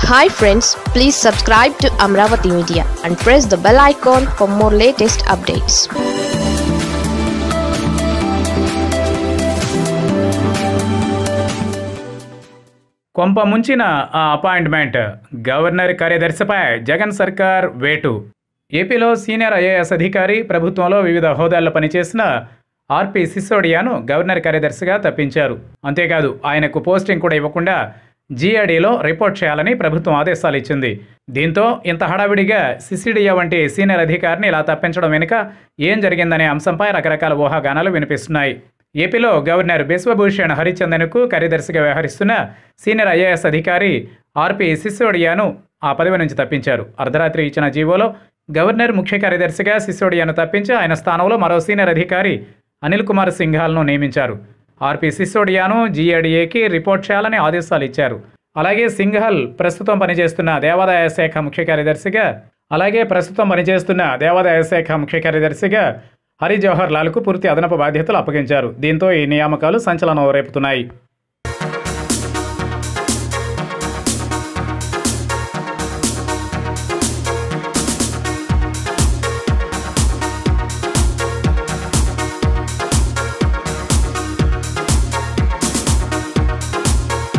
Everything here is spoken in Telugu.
hi friends please subscribe to Amaravati media and press the bell icon for more latest updates కొంప ముంచిన ఆ అపాయింట్మెంట్ గవర్నర్ కార్యదర్శిపై జగన్ సర్కార్ వేటు ఏపీలో సీనియర్ ఐఏఎస్ అధికారి ప్రభుత్వంలో వివిధ హోదాల్లో పనిచేసిన ఆర్పి సిసోడియాను గవర్నర్ కార్యదర్శిగా తప్పించారు అంతేకాదు ఆయనకు పోస్టింగ్ కూడా ఇవ్వకుండా జీఆర్డీలో రిపోర్ట్ చేయాలని ప్రభుత్వం ఆదేశాలు ఇచ్చింది దీంతో ఇంత హడావిడిగా సిసిడియా వంటి సీనియర్ అధికారిని ఇలా తప్పించడం వెనుక ఏం జరిగిందనే అంశంపై రకరకాల ఊహాగానాలు వినిపిస్తున్నాయి ఏపీలో గవర్నర్ బిశ్వభూషణ్ హరిచందన్కు కార్యదర్శిగా వ్యవహరిస్తున్న సీనియర్ ఐఏఎస్ అధికారి ఆర్పి సిసోడియాను ఆ పదవి నుంచి తప్పించారు అర్ధరాత్రి ఇచ్చిన జీవోలో గవర్నర్ ముఖ్య కార్యదర్శిగా సిసోడియాను తప్పించి ఆయన స్థానంలో మరో సీనియర్ అధికారి అనిల్ కుమార్ సింఘాల్ను నియమించారు ఆర్పి సిసోడియాను జీఏడీఏకి రిపోర్ట్ చేయాలని ఆదేశాలు ఇచ్చారు అలాగే సింఘాల్ ప్రస్తుతం పనిచేస్తున్న దేవాదాయ శాఖ ముఖ్య కార్యదర్శిగా అలాగే ప్రస్తుతం పనిచేస్తున్న దేవాదాయ శాఖ ముఖ్య కార్యదర్శిగా హరి జవహర్ లాల్కు పూర్తి అదనపు బాధ్యతలు అప్పగించారు దీంతో ఈ నియామకాలు సంచలనం రేపుతున్నాయి